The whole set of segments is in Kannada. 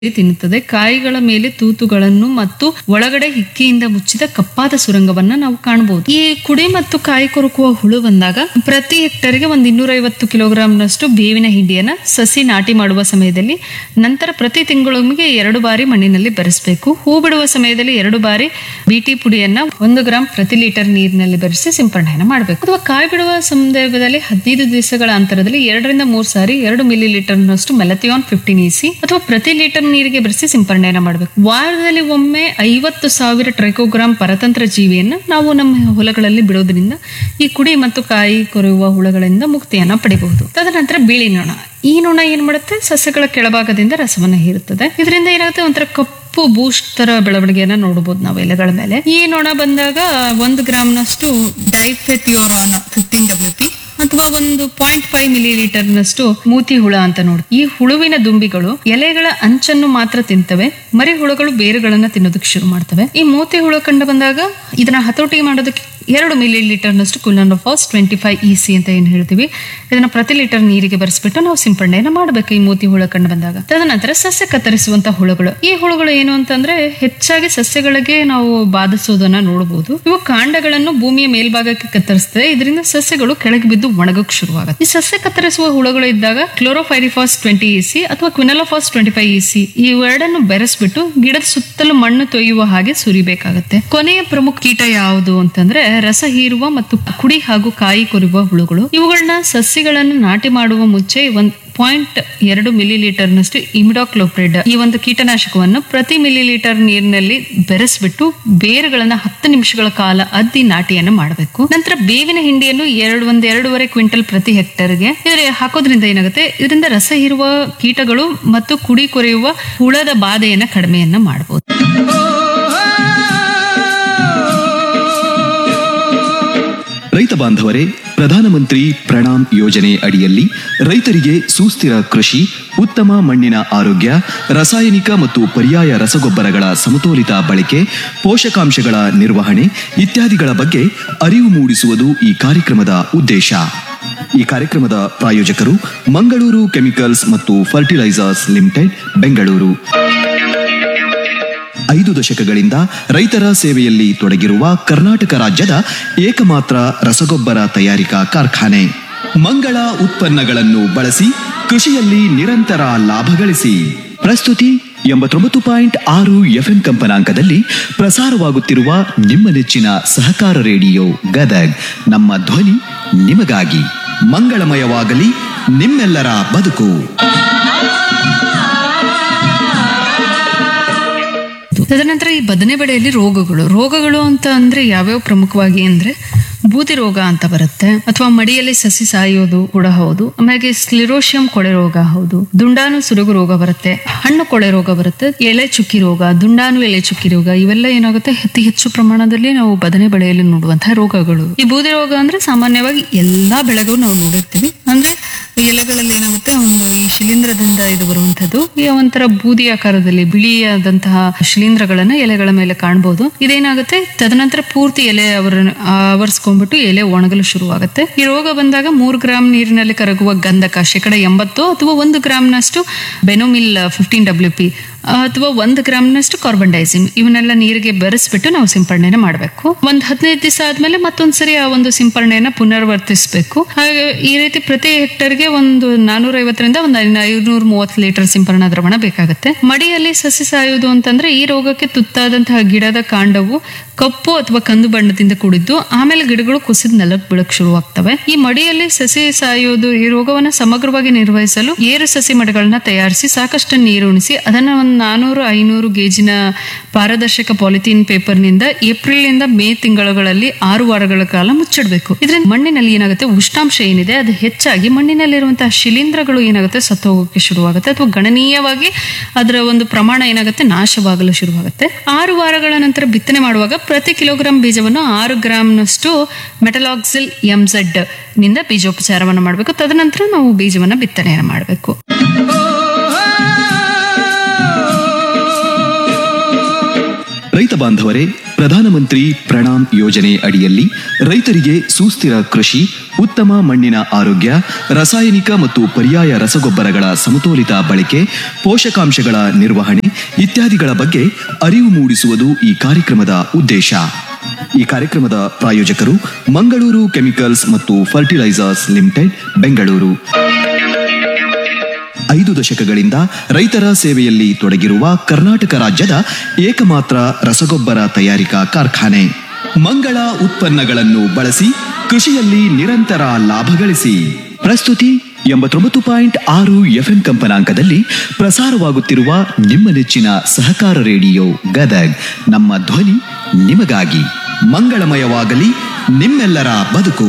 ತಿನ್ನುತ್ತದೆ ಕಾಯಿಗಳ ಮೇಲೆ ತೂತುಗಳನ್ನು ಮತ್ತು ಒಳಗಡೆ ಹಿಕ್ಕಿಯಿಂದ ಮುಚ್ಚಿದ ಕಪ್ಪಾದ ಸುರಂಗವನ್ನ ನಾವು ಕಾಣಬಹುದು ಈ ಕುಡಿ ಮತ್ತು ಕಾಯಿ ಕೊರಕುವ ಹುಳು ಬಂದಾಗ ಪ್ರತಿ ಹೆಕ್ಟರ್ಗೆ ಒಂದು ಇನ್ನೂರೈವತ್ತು ಕಿಲೋಗ್ರಾಂನಷ್ಟು ಬೇವಿನ ಹಿಂಡಿಯನ್ನ ಸಸಿ ನಾಟಿ ಮಾಡುವ ಸಮಯದಲ್ಲಿ ನಂತರ ಪ್ರತಿ ತಿಂಗಳಿಗೆ ಎರಡು ಬಾರಿ ಮಣ್ಣಿನಲ್ಲಿ ಬೆರೆಸಬೇಕು ಹೂ ಬಿಡುವ ಸಮಯದಲ್ಲಿ ಎರಡು ಬಾರಿ ಬಿಟಿ ಪುಡಿಯನ್ನ ಒಂದು ಗ್ರಾಂ ಪ್ರತಿ ಲೀಟರ್ ನೀರಿನಲ್ಲಿ ಬೆರೆಸಿ ಸಿಂಪಡಣೆಯನ್ನು ಮಾಡಬೇಕು ಅಥವಾ ಕಾಯಿ ಬಿಡುವ ಸಂದರ್ಭದಲ್ಲಿ ಹದಿನೈದು ದಿವಸಗಳ ಅಂತರದಲ್ಲಿ ಎರಡರಿಂದ ಮೂರು ಸಾರಿ ಎರಡು ಮಿಲಿ ಲೀಟರ್ನಷ್ಟು ಮೆಲಥಿಯಾನ್ ಫಿಫ್ಟೀನ್ ಇಸಿ ಅಥವಾ ಪ್ರತಿ ಲೀಟರ್ ನೀರಿಗೆ ಬೆರೆಸಿ ಸಿಂಪಡಣೆಯನ್ನು ಮಾಡಬೇಕು ವಾರದಲ್ಲಿ ಒಮ್ಮೆ ಐವತ್ತು ಸಾವಿರ ಟ್ರೈಕೋಗ್ರಾಮ್ ಪರತಂತ್ರ ಜೀವಿಯನ್ನ ನಾವು ನಮ್ಮ ಹೊಲಗಳಲ್ಲಿ ಬಿಡೋದ್ರಿಂದ ಈ ಕುಡಿ ಮತ್ತು ಕಾಯಿ ಕೊರೆಯುವ ಹುಳಗಳಿಂದ ಮುಕ್ತಿಯನ್ನ ಪಡಿಬಹುದು ತದನಂತರ ಬಿಳಿ ನೊಣ ಈ ನೊಣ ಏನ್ ಮಾಡುತ್ತೆ ಸಸ್ಯಗಳ ಕೆಳಭಾಗದಿಂದ ರಸವನ್ನ ಹೀರುತ್ತದೆ ಇದರಿಂದ ಏನಾಗುತ್ತೆ ಒಂಥರ ಕಪ್ಪು ಬೂಸ್ಟ್ ತರ ಬೆಳವಣಿಗೆಯನ್ನ ನೋಡಬಹುದು ನಾವು ಎಲೆಗಳ ಮೇಲೆ ಈ ನೊಣ ಬಂದಾಗ ಒಂದು ಗ್ರಾಮ್ನಷ್ಟು ಡೈಫೆಥಿಯೋರಾನ್ ಫಿಫ್ಟೀನ್ ಡಬ್ಲ್ಯೂ ಪಿ ಅಥವಾ ಒಂದು ಪಾಯಿಂಟ್ ಫೈವ್ ಮಿಲಿ ಲೀಟರ್ನಷ್ಟು ಮೂತಿ ಹುಳ ಅಂತ ನೋಡಿ ಈ ಹುಳುವಿನ ದುಂಬಿಗಳು ಎಲೆಗಳ ಅಂಚನ್ನು ಮಾತ್ರ ತಿಂತವೆ ಮರಿ ಹುಳುಗಳು ಬೇರುಗಳನ್ನ ತಿನ್ನೋದಕ್ಕೆ ಶುರು ಮಾಡ್ತವೆ ಈ ಮೂತಿ ಹುಳು ಕಂಡು ಬಂದಾಗ ಇದನ್ನ ಹತೋಟಿ ಮಾಡೋದಕ್ಕೆ ಎರಡು ಮಿಲಿ ಲೀಟರ್ನಷ್ಟು quinalphos twenty five E C ಅಂತ ಏನ್ ಹೇಳ್ತೀವಿ ಇದನ್ನ ಪ್ರತಿ ಲೀಟರ್ ನೀರಿಗೆ ಬೆರೆಸ್ಬಿಟ್ಟು ನಾವು ಸಿಂಪಡಣೆಯನ್ನ ಮಾಡಬೇಕು ಈ ಮೂತಿ ಹುಳ ಕಂಡು ಬಂದಾಗ ತದನಂತರ ಸಸ್ಯ ಕತ್ತರಿಸುವಂತ ಹುಳುಗಳು ಈ ಹುಳುಗಳು ಏನು ಅಂತಂದ್ರೆ ಹೆಚ್ಚಾಗಿ ಸಸ್ಯಗಳಿಗೆ ನಾವು ಬಾಧಿಸೋದನ್ನ ನೋಡಬಹುದು ಇವು ಕಾಂಡಗಳನ್ನು ಭೂಮಿಯ ಮೇಲ್ಭಾಗಕ್ಕೆ ಕತ್ತರಿಸ್ತದೆ ಇದರಿಂದ ಸಸ್ಯಗಳು ಕೆಳಗೆ ಬಿದ್ದು ಒಣಗಕ್ಕೆ ಶುರುವಾಗುತ್ತೆ ಈ ಸಸ್ಯ ಕತ್ತರಿಸುವ ಹುಳುಗಳು ಇದ್ದಾಗ ಕ್ಲೋರೋಫೈರಿಫಾಸ್ ಟ್ವೆಂಟಿ ಇಸಿ ಅಥವಾ ಕ್ವಿನಲೋಫಾಸ್ ಟ್ವೆಂಟಿ ಫೈವ್ ಇಸಿ ಈ ಎರಡನ್ನು ಬೆರೆಸ್ಬಿಟ್ಟು ಗಿಡದ ಸುತ್ತಲೂ ಮಣ್ಣು ತೊಯ್ಯುವ ಹಾಗೆ ಸುರಿಬೇಕಾಗತ್ತೆ ಕೊನೆಯ ಪ್ರಮುಖ ಕೀಟ ಯಾವುದು ಅಂತಂದ್ರೆ ರಸ ಹೀರುವ ಮತ್ತು ಕುಡಿ ಹಾಗೂ ಕಾಯಿ ಕೊರುವ ಹುಳುಗಳು ಇವುಗಳನ್ನ ಸಸ್ಯಗಳನ್ನು ನಾಟಿ ಮಾಡುವ ಮುಂಚೆ ಒಂದ್ ಪಾಯಿಂಟ್ ಎರಡು ಮಿಲಿ ಲೀಟರ್ನಷ್ಟು ಇಮಿಡಾಕ್ಲೋಪ್ರಿಡ್ ಈ ಒಂದು ಕೀಟನಾಶಕವನ್ನು ಪ್ರತಿ ಮಿಲಿ ಲೀಟರ್ ನೀರಿನಲ್ಲಿ ಬೆರೆಸ್ಬಿಟ್ಟು ಬೇರುಗಳನ್ನ ಹತ್ತು ನಿಮಿಷಗಳ ಕಾಲ ಅದ್ದಿ ನಾಟಿಯನ್ನು ಮಾಡಬೇಕು ನಂತರ ಬೇವಿನ ಹಿಂಡಿಯನ್ನು ಎರಡು ಒಂದ್ ಎರಡೂವರೆ ಕ್ವಿಂಟಲ್ ಪ್ರತಿ ಹೆಕ್ಟರ್ಗೆ ಇದ್ರ ಹಾಕೋದ್ರಿಂದ ಏನಾಗುತ್ತೆ ಇದರಿಂದ ರಸ ಹೀರುವ ಕೀಟಗಳು ಮತ್ತು ಕುಡಿ ಕೊರೆಯುವ ಹುಳದ ಬಾಧೆಯನ್ನ ಕಡಿಮೆಯನ್ನ ಮಾಡಬಹುದು ರೈತ ಬಾಂಧವರೇ ಪ್ರಧಾನಮಂತ್ರಿ ಪ್ರಣಾಮ್ ಯೋಜನೆ ಅಡಿಯಲ್ಲಿ ರೈತರಿಗೆ ಸುಸ್ಥಿರ ಕೃಷಿ ಉತ್ತಮ ಮಣ್ಣಿನ ಆರೋಗ್ಯ ರಾಸಾಯನಿಕ ಮತ್ತು ಪರ್ಯಾಯ ರಸಗೊಬ್ಬರಗಳ ಸಮತೋಲಿತ ಬಳಕೆ ಪೋಷಕಾಂಶಗಳ ನಿರ್ವಹಣೆ ಇತ್ಯಾದಿಗಳ ಬಗ್ಗೆ ಅರಿವು ಮೂಡಿಸುವುದು ಈ ಕಾರ್ಯಕ್ರಮದ ಉದ್ದೇಶ ಈ ಕಾರ್ಯಕ್ರಮದ ಪ್ರಾಯೋಜಕರು ಮಂಗಳೂರು ಕೆಮಿಕಲ್ಸ್ ಮತ್ತು ಫರ್ಟಿಲೈಸರ್ಸ್ ಲಿಮಿಟೆಡ್ ಬೆಂಗಳೂರು ಐದು ದಶಕಗಳಿಂದ ರೈತರ ಸೇವೆಯಲ್ಲಿ ತೊಡಗಿರುವ ಕರ್ನಾಟಕ ರಾಜ್ಯದ ಏಕಮಾತ್ರ ರಸಗೊಬ್ಬರ ತಯಾರಿಕಾ ಕಾರ್ಖಾನೆ ಮಂಗಳ ಉತ್ಪನ್ನಗಳನ್ನು ಬಳಸಿ ಕೃಷಿಯಲ್ಲಿ ನಿರಂತರ ಲಾಭ ಗಳಿಸಿ ಪ್ರಸ್ತುತಿ ಎಂಬತ್ತೊಂಬತ್ತು ಪಾಯಿಂಟ್ ಆರು ಎಫ್ಎಂ ಕಂಪನಾಂಕದಲ್ಲಿ ಪ್ರಸಾರವಾಗುತ್ತಿರುವ ನಿಮ್ಮ ನೆಚ್ಚಿನ ಸಹಕಾರ ರೇಡಿಯೋ ಗದಗ್ ನಮ್ಮ ಧ್ವನಿ ನಿಮಗಾಗಿ ಮಂಗಳಮಯವಾಗಲಿ ನಿಮ್ಮೆಲ್ಲರ ಬದುಕು ತದನಂತರ ಈ ಬದನೆ ಬೆಳೆಯಲ್ಲಿ ರೋಗಗಳು ರೋಗಗಳು ಅಂತ ಅಂದ್ರೆ ಯಾವ್ಯಾವ ಪ್ರಮುಖವಾಗಿ ಅಂದ್ರೆ ಬೂದಿ ರೋಗ ಅಂತ ಬರುತ್ತೆ ಅಥವಾ ಮಡಿಯಲ್ಲಿ ಸಸಿ ಸಾಯೋದು ಕೂಡ ಹೌದು ಆಮೇಲೆ ಸ್ಲಿರೋಶಿಯಂ ಕೊಳೆ ರೋಗ ಹೌದು ದುಂಡಾನು ಸುರುಗು ರೋಗ ಬರುತ್ತೆ ಹಣ್ಣು ಕೊಳೆ ರೋಗ ಬರುತ್ತೆ ಎಲೆ ಚುಕ್ಕಿ ರೋಗ ದುಂಡಾನು ಎಲೆ ಚುಕ್ಕಿ ರೋಗ ಇವೆಲ್ಲ ಏನಾಗುತ್ತೆ ಅತಿ ಹೆಚ್ಚು ಪ್ರಮಾಣದಲ್ಲಿ ನಾವು ಬದನೆ ಬೆಳೆಯಲ್ಲಿ ನೋಡುವಂತಹ ರೋಗಗಳು ಈ ಬೂದಿ ರೋಗ ಅಂದ್ರೆ ಸಾಮಾನ್ಯವಾಗಿ ಎಲ್ಲಾ ಬೆಳೆಗೂ ನಾವು ನೋಡಿರ್ತೀವಿ ಅಂದ್ರೆ ಎಲೆಗಳಲ್ಲಿ ಏನಾಗುತ್ತೆ ಒಂದು ಈ ಶಿಲೀಂಧ್ರದಿಂದ ಇದು ಬರುವಂತದ್ದು ಈ ಒಂಥರ ಬೂದಿ ಆಕಾರದಲ್ಲಿ ಬಿಳಿಯಾದಂತಹ ಶಿಲೀಂಧ್ರಗಳನ್ನ ಎಲೆಗಳ ಮೇಲೆ ಕಾಣಬಹುದು ಇದೇನಾಗುತ್ತೆ ತದನಂತರ ಪೂರ್ತಿ ಎಲೆ ಅವರ ಆವರಿಸ್ಕೊಂಡ್ಬಿಟ್ಟು ಎಲೆ ಒಣಗಲು ಶುರುವಾಗುತ್ತೆ ಈ ರೋಗ ಬಂದಾಗ ಮೂರು ಗ್ರಾಂ ನೀರಿನಲ್ಲಿ ಕರಗುವ ಗಂಧಕ ಶೇಕಡ ಎಂಬತ್ತು ಅಥವಾ ಒಂದು ಗ್ರಾಮ್ನಷ್ಟು ಬೆನೋಮಿಲ್ ಫಿಫ್ಟೀನ್ ಡಬ್ಲ್ಯೂ ಪಿ ಅಥವಾ ಒಂದು ಗ್ರಾಮ್ನಷ್ಟು ಕಾರ್ಬನ್ ಡೈಸಿಮ್ ಇವನ್ನೆಲ್ಲ ನೀರಿಗೆ ಬೆರೆಸ್ಬಿಟ್ಟು ನಾವು ಸಿಂಪಡಣೆನ ಮಾಡಬೇಕು ಒಂದ್ ಹದಿನೈದು ದಿವಸ ಆದ್ಮೇಲೆ ಮತ್ತೊಂದ್ಸರಿ ಆ ಒಂದು ಸಿಂಪಡಣೆಯನ್ನ ಪುನರ್ವರ್ತಿಸಬೇಕು ಹಾಗೆ ಈ ರೀತಿ ಪ್ರತಿ ಹೆಕ್ಟರ್ಗೆ ಒಂದು ನಾನೂರ ಐವತ್ತರಿಂದ ಒಂದು ಐನೂರ ಮೂವತ್ತು ಲೀಟರ್ ಸಿಂಪರಣಾ ದ್ರವಣ ಬೇಕಾಗುತ್ತೆ ಮಡಿಯಲ್ಲಿ ಸಸಿ ಸಾಯುವುದು ಅಂತಂದ್ರೆ ಈ ರೋಗಕ್ಕೆ ತುತ್ತಾದಂತಹ ಗಿಡದ ಕಾಂಡವು ಕಪ್ಪು ಅಥವಾ ಕಂದು ಬಣ್ಣದಿಂದ ಕೂಡಿದ್ದು ಆಮೇಲೆ ಗಿಡಗಳು ಕುಸಿದ ನೆಲಕ್ಕೆ ಬೀಳಕ್ ಶುರುವಾಗ್ತವೆ ಈ ಮಡಿಯಲ್ಲಿ ಸಸಿ ಸಾಯೋದು ಈ ರೋಗವನ್ನ ಸಮಗ್ರವಾಗಿ ನಿರ್ವಹಿಸಲು ಏರು ಸಸಿ ಮಡಿಗಳನ್ನ ತಯಾರಿಸಿ ಸಾಕಷ್ಟು ನೀರು ಉಣಿಸಿ ಅದನ್ನ ಒಂದು ನಾನೂರು ಐನೂರು ಗೇಜಿನ ಪಾರದರ್ಶಕ ಪಾಲಿಥೀನ್ ಪೇಪರ್ನಿಂದ ಏಪ್ರಿಲ್ ಇಂದ ಮೇ ತಿಂಗಳುಗಳಲ್ಲಿ ಆರು ವಾರಗಳ ಕಾಲ ಮುಚ್ಚಿಡಬೇಕು ಇದರಿಂದ ಮಣ್ಣಿನಲ್ಲಿ ಏನಾಗುತ್ತೆ ಉಷ್ಣಾಂಶ ಏನಿದೆ ಅದು ಹೆಚ್ಚಾಗಿ ಮಣ್ಣಿನಲ್ಲಿರುವಂತಹ ಶಿಲೀಂಧ್ರಗಳು ಏನಾಗುತ್ತೆ ಸತ್ತೋಗೋಕೆ ಶುರುವಾಗುತ್ತೆ ಅಥವಾ ಗಣನೀಯವಾಗಿ ಅದರ ಒಂದು ಪ್ರಮಾಣ ಏನಾಗುತ್ತೆ ನಾಶವಾಗಲು ಶುರುವಾಗುತ್ತೆ ಆರು ವಾರಗಳ ನಂತರ ಬಿತ್ತನೆ ಮಾಡುವಾಗ ಪ್ರತಿ ಕಿಲೋಗ್ರಾಂ ಬೀಜವನ್ನು ಆರು ಗ್ರಾಂನಷ್ಟು ಮೆಟಲಾಕ್ಸಿಲ್ ಎಂಝೆಡ್ ನಿಂದ ಬೀಜೋಪಚಾರವನ್ನು ಮಾಡಬೇಕು ತದನಂತರ ನಾವು ಬೀಜವನ್ನ ಬಿತ್ತನೆಯನ್ನು ಮಾಡಬೇಕು ರೈತ ಬಾಂಧವರೇ ಪ್ರಧಾನಮಂತ್ರಿ ಪ್ರಣಾಮ್ ಯೋಜನೆ ಅಡಿಯಲ್ಲಿ ರೈತರಿಗೆ ಸುಸ್ಥಿರ ಕೃಷಿ ಉತ್ತಮ ಮಣ್ಣಿನ ಆರೋಗ್ಯ ರಾಸಾಯನಿಕ ಮತ್ತು ಪರ್ಯಾಯ ರಸಗೊಬ್ಬರಗಳ ಸಮತೋಲಿತ ಬಳಕೆ ಪೋಷಕಾಂಶಗಳ ನಿರ್ವಹಣೆ ಇತ್ಯಾದಿಗಳ ಬಗ್ಗೆ ಅರಿವು ಮೂಡಿಸುವುದು ಈ ಕಾರ್ಯಕ್ರಮದ ಉದ್ದೇಶ ಈ ಕಾರ್ಯಕ್ರಮದ ಪ್ರಾಯೋಜಕರು ಮಂಗಳೂರು ಕೆಮಿಕಲ್ಸ್ ಮತ್ತು ಫರ್ಟಿಲೈಸರ್ಸ್ ಲಿಮಿಟೆಡ್ ಬೆಂಗಳೂರು ಐದು ದಶಕಗಳಿಂದ ರೈತರ ಸೇವೆಯಲ್ಲಿ ತೊಡಗಿರುವ ಕರ್ನಾಟಕ ರಾಜ್ಯದ ಏಕಮಾತ್ರ ರಸಗೊಬ್ಬರ ತಯಾರಿಕಾ ಕಾರ್ಖಾನೆ ಮಂಗಳ ಉತ್ಪನ್ನಗಳನ್ನು ಬಳಸಿ ಕೃಷಿಯಲ್ಲಿ ನಿರಂತರ ಲಾಭ ಗಳಿಸಿ ಪ್ರಸ್ತುತಿ ಎಂಬತ್ತೊಂಬತ್ತು ಪಾಯಿಂಟ್ ಆರು ಎಫ್ಎಂ ಕಂಪನಾಂಕದಲ್ಲಿ ಪ್ರಸಾರವಾಗುತ್ತಿರುವ ನಿಮ್ಮ ನೆಚ್ಚಿನ ಸಹಕಾರ ರೇಡಿಯೋ ಗದಗ್ ನಮ್ಮ ಧ್ವನಿ ನಿಮಗಾಗಿ ಮಂಗಳಮಯವಾಗಲಿ ನಿಮ್ಮೆಲ್ಲರ ಬದುಕು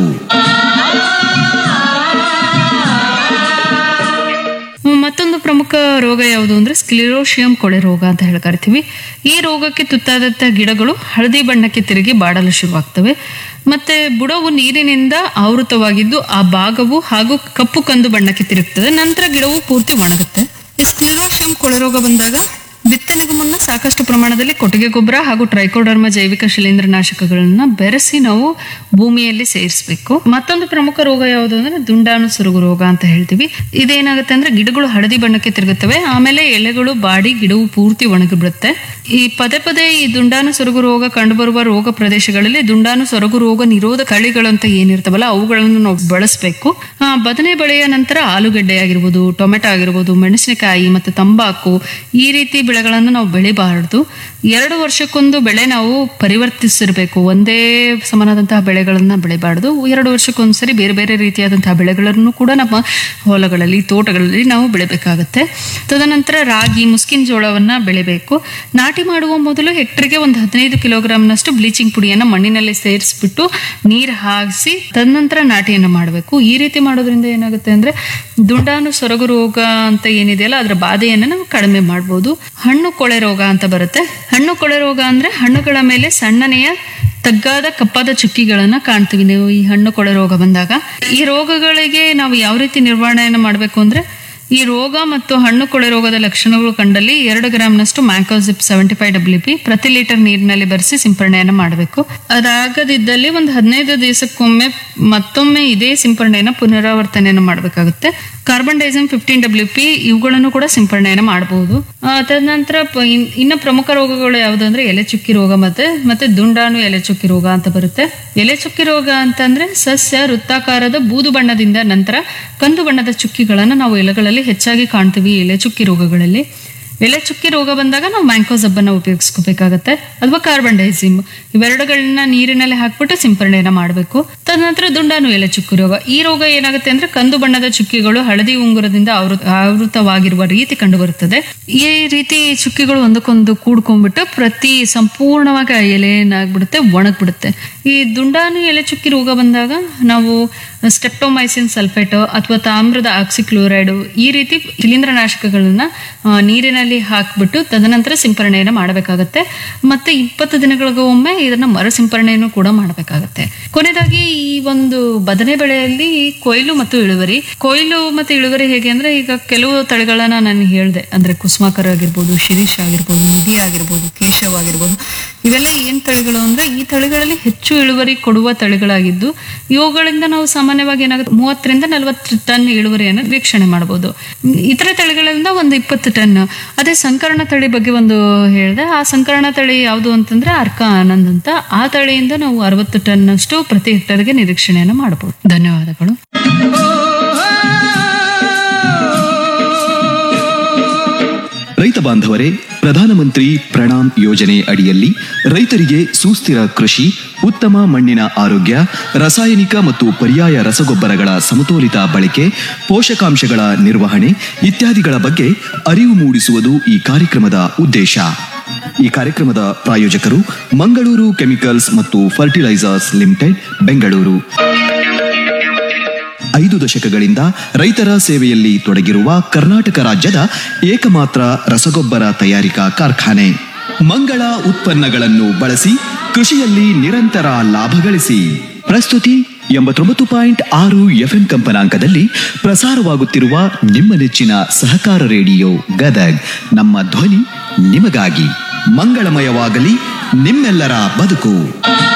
ಮತ್ತೊಂದು ಪ್ರಮುಖ ರೋಗ ಯಾವುದು ಅಂದ್ರೆ ಸ್ಕ್ಲಿರೋಶಿಯಂ ಕೊಳೆ ರೋಗ ಅಂತ ಹೇಳಿ ಕರಿತೀವಿ ಈ ರೋಗಕ್ಕೆ ತುತ್ತಾದಂಥ ಗಿಡಗಳು ಹಳದಿ ಬಣ್ಣಕ್ಕೆ ತಿರುಗಿ ಬಾಡಲು ಶುರುವಾಗ್ತವೆ ಮತ್ತೆ ಬುಡವು ನೀರಿನಿಂದ ಆವೃತವಾಗಿದ್ದು ಆ ಭಾಗವು ಹಾಗೂ ಕಪ್ಪು ಕಂದು ಬಣ್ಣಕ್ಕೆ ತಿರುಗ್ತದೆ ನಂತರ ಗಿಡವು ಪೂರ್ತಿ ಒಣಗುತ್ತೆ ಈ ಸ್ಕ್ಲಿರೋಶಿಯಂ ಕೊಳೆ ರೋಗ ಬಂದಾಗ ಬಿತ್ತನೆಗೂ ಮುನ್ನ ಸಾಕಷ್ಟು ಪ್ರಮಾಣದಲ್ಲಿ ಕೊಟ್ಟಿಗೆ ಗೊಬ್ಬರ ಹಾಗೂ ಟ್ರೈಕೋಡರ್ಮ ಜೈವಿಕ ಶಿಲೀಂಧ್ರನಾಶಕಗಳನ್ನ ಬೆರೆಸಿ ನಾವು ಭೂಮಿಯಲ್ಲಿ ಸೇರಿಸಬೇಕು ಮತ್ತೊಂದು ಪ್ರಮುಖ ರೋಗ ಯಾವುದು ಅಂದ್ರೆ ದುಂಡಾಣು ಸೊರಗು ರೋಗ ಅಂತ ಹೇಳ್ತೀವಿ ಇದೇನಾಗುತ್ತೆ ಅಂದ್ರೆ ಗಿಡಗಳು ಹಳದಿ ಬಣ್ಣಕ್ಕೆ ತಿರುಗುತ್ತವೆ ಆಮೇಲೆ ಎಲೆಗಳು ಬಾಡಿ ಗಿಡವು ಪೂರ್ತಿ ಒಣಗಿಬಿಡುತ್ತೆ ಈ ಪದೇ ಪದೇ ಈ ದುಂಡಾಣು ಸೊರಗು ರೋಗ ಕಂಡುಬರುವ ರೋಗ ಪ್ರದೇಶಗಳಲ್ಲಿ ದುಂಡಾಣು ಸೊರಗು ರೋಗ ನಿರೋಧ ತಳಿಗಳಂತ ಏನಿರ್ತಾವಲ್ಲ ಅವುಗಳನ್ನು ನಾವು ಬಳಸಬೇಕು ಬದನೆ ಬೆಳೆಯ ನಂತರ ಆಲೂಗೆಡ್ಡೆ ಆಗಿರ್ಬೋದು ಟೊಮೆಟೊ ಆಗಿರ್ಬೋದು ಮೆಣಸಿನಕಾಯಿ ಮತ್ತು ತಂಬಾಕು ಈ ರೀತಿ ಬೆಳೆಗಳನ್ನು ನಾವು ಬೆಳಿಬಾರ್ದು ಎರಡು ವರ್ಷಕ್ಕೊಂದು ಬೆಳೆ ನಾವು ಪರಿವರ್ತಿಸಿರ್ಬೇಕು ಒಂದೇ ಸಮಾನದಂತಹ ಬೆಳೆಗಳನ್ನ ಬೆಳಿಬಾರ್ದು ಎರಡು ವರ್ಷಕ್ಕೊಂದ್ಸರಿ ಬೇರೆ ಬೇರೆ ರೀತಿಯಾದಂತಹ ಬೆಳೆಗಳನ್ನು ಕೂಡ ನಮ್ಮ ಹೊಲಗಳಲ್ಲಿ ತೋಟಗಳಲ್ಲಿ ನಾವು ಬೆಳಿಬೇಕಾಗತ್ತೆ ತದನಂತರ ರಾಗಿ ಮುಸ್ಕಿನ ಜೋಳವನ್ನ ಬೆಳಿಬೇಕು ನಾಟಿ ಮಾಡುವ ಮೊದಲು ಹೆಕ್ಟರ್ಗೆ ಒಂದು ಹದಿನೈದು ಕಿಲೋಗ್ರಾಮ್ನಷ್ಟು ಬ್ಲೀಚಿಂಗ್ ಪುಡಿಯನ್ನು ಮಣ್ಣಿನಲ್ಲಿ ಸೇರಿಸ್ಬಿಟ್ಟು ನೀರು ಹಾಕಿಸಿ ತದನಂತರ ನಾಟಿಯನ್ನು ಮಾಡಬೇಕು ಈ ರೀತಿ ಮಾಡೋದ್ರಿಂದ ಏನಾಗುತ್ತೆ ಅಂದ್ರೆ ದುಂಡಾನು ಸೊರಗು ರೋಗ ಅಂತ ಏನಿದೆಯಲ್ಲ ಅದರ ಬಾಧೆಯನ್ನು ನಾವು ಕಡಿಮೆ ಮಾಡ್ಬೋದು ಹಣ್ಣು ಕೊಳೆ ರೋಗ ಅಂತ ಬರುತ್ತೆ ಹಣ್ಣು ಕೊಳೆ ರೋಗ ಅಂದ್ರೆ ಹಣ್ಣುಗಳ ಮೇಲೆ ಸಣ್ಣನೆಯ ತಗ್ಗಾದ ಕಪ್ಪಾದ ಚುಕ್ಕಿಗಳನ್ನ ಕಾಣ್ತೀವಿ ನೀವು ಈ ಹಣ್ಣು ಕೊಳೆ ರೋಗ ಬಂದಾಗ ಈ ರೋಗಗಳಿಗೆ ನಾವು ಯಾವ ರೀತಿ ನಿರ್ವಹಣೆಯನ್ನು ಮಾಡಬೇಕು ಅಂದ್ರೆ ಈ ರೋಗ ಮತ್ತು ಹಣ್ಣು ಕೊಳೆ ರೋಗದ ಲಕ್ಷಣಗಳು ಕಂಡಲ್ಲಿ ಎರಡು ಗ್ರಾಮ್ನಷ್ಟು mancozeb seventy five W P ಪ್ರತಿ ಲೀಟರ್ ನೀರಿನಲ್ಲಿ ಬೆರೆಸಿ ಸಿಂಪರಣೆಯನ್ನು ಮಾಡಬೇಕು ಅದಾಗದಿದ್ದಲ್ಲಿ ಒಂದು ಹದಿನೈದು ದಿವಸಕ್ಕೊಮ್ಮೆ ಮತ್ತೊಮ್ಮೆ ಇದೇ ಸಿಂಪರಣೆಯನ್ನು ಪುನರಾವರ್ತನೆಯನ್ನು ಮಾಡಬೇಕಾಗುತ್ತೆ carbendazim fifteen W P ಇವುಗಳನ್ನು ಕೂಡ ಸಿಂಪರಣೆಯನ್ನು ಮಾಡಬಹುದು ತದನಂತರ ಪ- ಇನ್- ಇನ್ನು ಪ್ರಮುಖ ರೋಗಗಳು ಯಾವುದು ಅಂದ್ರೆ ಎಲೆ ಚುಕ್ಕಿ ರೋಗ ಮತ್ತೆ ಮತ್ತೆ ದುಂಡಾಣು ಎಲೆ ಚುಕ್ಕಿ ರೋಗ ಅಂತ ಬರುತ್ತೆ ಎಲೆ ಚುಕ್ಕಿ ರೋಗ ಅಂತಂದ್ರೆ ಸಸ್ಯ ವೃತ್ತಾಕಾರದ ಬೂದು ಬಣ್ಣದಿಂದ ನಂತರ ಕಂದು ಬಣ್ಣದ ಚುಕ್ಕಿಗಳನ್ನು ನಾವು ಎಲೆಗಳಲ್ಲಿ ಹೆಚ್ಚಾಗಿ ಕಾಣ್ತೀವಿ ಎಲೆ ಚುಕ್ಕಿ ರೋಗಗಳಲ್ಲಿ ಎಲೆ ಚುಕ್ಕಿ ರೋಗ ಬಂದಾಗ ನಾವು ಮ್ಯಾಂಕೋಸಬ್ ಅನ್ನ ಉಪಯೋಗಿಸ್ಕೋಬೇಕಾಗತ್ತೆ ಅಥವಾ ಕಾರ್ಬನ್ ಡೈಸಿಮ್ ಇವೆರಡುಗಳನ್ನ ನೀರಿನಲ್ಲಿ ಹಾಕ್ಬಿಟ್ಟು ಸಿಂಪರಣೆಯನ್ನ ಮಾಡಬೇಕು ತದನಂತರ ದುಂಡಾನು ಎಲೆ ಚುಕ್ಕಿ ರೋಗ ಈ ರೋಗ ಏನಾಗುತ್ತೆ ಅಂದ್ರೆ ಕಂದು ಬಣ್ಣದ ಚುಕ್ಕಿಗಳು ಹಳದಿ ಉಂಗುರದಿಂದ ಆವೃತ ಆವೃತವಾಗಿರುವ ರೀತಿ ಕಂಡು ಬರುತ್ತದೆ ಈ ರೀತಿ ಚುಕ್ಕಿಗಳು ಒಂದಕ್ಕೊಂದು ಕೂಡ್ಕೊಂಡ್ಬಿಟ್ಟು ಪ್ರತಿ ಸಂಪೂರ್ಣವಾಗಿ ಆ ಎಲೆ ಏನಾಗ್ಬಿಡುತ್ತೆ ಒಣಗ್ಬಿಡುತ್ತೆ ಈ ದುಂಡಾನು ಎಲೆ ಚುಕ್ಕಿ ರೋಗ ಬಂದಾಗ ನಾವು ಸ್ಟೆಪ್ಟೋಮೈಸಿನ್ ಸಲ್ಫೇಟ್ ಅಥವಾ ತಾಮ್ರದ ಆಕ್ಸಿಕ್ಲೋರೈಡ್ ಈ ರೀತಿ ಶಿಲೀಂಧ್ರನಾಶಕಗಳನ್ನ ಆ, ನೀರಿನಲ್ಲಿ ಹಾಕ್ಬಿಟ್ಟು ತದನಂತರ ಸಿಂಪರಣೆಯನ್ನು ಮಾಡಬೇಕಾಗತ್ತೆ ಮತ್ತೆ ಇಪ್ಪತ್ತು ದಿನಗಳಿಗೊಮ್ಮೆ ಒಮ್ಮೆ ಇದನ್ನ ಮರು ಸಿಂಪರಣೆಯನ್ನು ಕೂಡ ಮಾಡಬೇಕಾಗತ್ತೆ ಕೊನೆಯದಾಗಿ ಈ ಒಂದು ಬದನೆ ಬೆಳೆಯಲ್ಲಿ ಕೊಯ್ಲು ಮತ್ತು ಇಳುವರಿ ಕೊಯ್ಲು ಮತ್ತು ಇಳುವರಿ ಹೇಗೆ ಅಂದ್ರೆ ಈಗ ಕೆಲವು ತಳಿಗಳನ್ನ ನಾನು ಹೇಳಿದೆ ಅಂದ್ರೆ ಕುಸುಮಾಕರ್ ಆಗಿರ್ಬೋದು ಶಿರೀಶ್ ಆಗಿರ್ಬೋದು ನಿಧಿ ಆಗಿರ್ಬೋದು ಕೇಶವ್ ಆಗಿರ್ಬೋದು ಇವೆಲ್ಲ ಏನ್ ತಳಿಗಳು ಅಂದ್ರೆ ಈ ತಳಿಗಳಲ್ಲಿ ಹೆಚ್ಚು ಇಳುವರಿ ಕೊಡುವ ತಳಿಗಳಾಗಿದ್ದು ಇವುಗಳಿಂದ ನಾವು ಸಾಮಾನ್ಯವಾಗಿ ಏನಾಗುತ್ತೆ ಮೂವತ್ತರಿಂದ ನಲವತ್ತು ಟನ್ ಇಳುವರಿಯನ್ನು ವೀಕ್ಷಣೆ ಮಾಡಬಹುದು ಮ್, ಇತರ ತಳಿಗಳಿಂದ ಒಂದು ಇಪ್ಪತ್ತು ಟನ್ ಅದೇ ಸಂಕರಣ ತಳಿ ಬಗ್ಗೆ ಒಂದು ಹೇಳಿದೆ ಆ ಸಂಕರಣ ತಳಿ ಯಾವುದು ಅಂತಂದ್ರೆ ಅರ್ಕ ಆನಂದ್ ಅಂತ ಆ ತಳಿಯಿಂದ ನಾವು ಅರವತ್ತು ಟನ್ ಅಷ್ಟು ಪ್ರತಿ ಹೆಕ್ಟರ್ಗೆ ನಿರೀಕ್ಷಣೆಯನ್ನು ಮಾಡಬಹುದು ಧನ್ಯವಾದಗಳು ರೈತ ಬಾಂಧವರೇ ಪ್ರಧಾನಮಂತ್ರಿ ಪ್ರಣಾಮ್ ಯೋಜನೆ ಅಡಿಯಲ್ಲಿ ರೈತರಿಗೆ ಸುಸ್ಥಿರ ಕೃಷಿ ಉತ್ತಮ ಮಣ್ಣಿನ ಆರೋಗ್ಯ ರಾಸಾಯನಿಕ ಮತ್ತು ಪರ್ಯಾಯ ರಸಗೊಬ್ಬರಗಳ ಸಮತೋಲಿತ ಬಳಕೆ ಪೋಷಕಾಂಶಗಳ ನಿರ್ವಹಣೆ ಇತ್ಯಾದಿಗಳ ಬಗ್ಗೆ ಅರಿವು ಮೂಡಿಸುವುದು ಈ ಕಾರ್ಯಕ್ರಮದ ಉದ್ದೇಶ ಈ ಕಾರ್ಯಕ್ರಮದ ಪ್ರಾಯೋಜಕರು ಮಂಗಳೂರು ಕೆಮಿಕಲ್ಸ್ ಮತ್ತು ಫರ್ಟಿಲೈಸರ್ಸ್ ಲಿಮಿಟೆಡ್ ಬೆಂಗಳೂರು ಐದು ದಶಕಗಳಿಂದ ರೈತರ ಸೇವೆಯಲ್ಲಿ ತೊಡಗಿರುವ ಕರ್ನಾಟಕ ರಾಜ್ಯದ ಏಕಮಾತ್ರ ರಸಗೊಬ್ಬರ ತಯಾರಿಕಾ ಕಾರ್ಖಾನೆ ಮಂಗಳ ಉತ್ಪನ್ನಗಳನ್ನು ಬಳಸಿ ಕೃಷಿಯಲ್ಲಿ ನಿರಂತರ ಲಾಭ ಗಳಿಸಿ ಪ್ರಸ್ತುತಿ ಎಂಬತ್ತೊಂಬತ್ತು ಪಾಯಿಂಟ್ ಆರು ಎಫ್ಎಂ ಕಂಪನಾಂಕದಲ್ಲಿ ಪ್ರಸಾರವಾಗುತ್ತಿರುವ ನಿಮ್ಮ ನೆಚ್ಚಿನ ಸಹಕಾರ ರೇಡಿಯೋ ಗದಗ್ ನಮ್ಮ ಧ್ವನಿ ನಿಮಗಾಗಿ ಮಂಗಳಮಯವಾಗಲಿ ನಿಮ್ಮೆಲ್ಲರ ಬದುಕು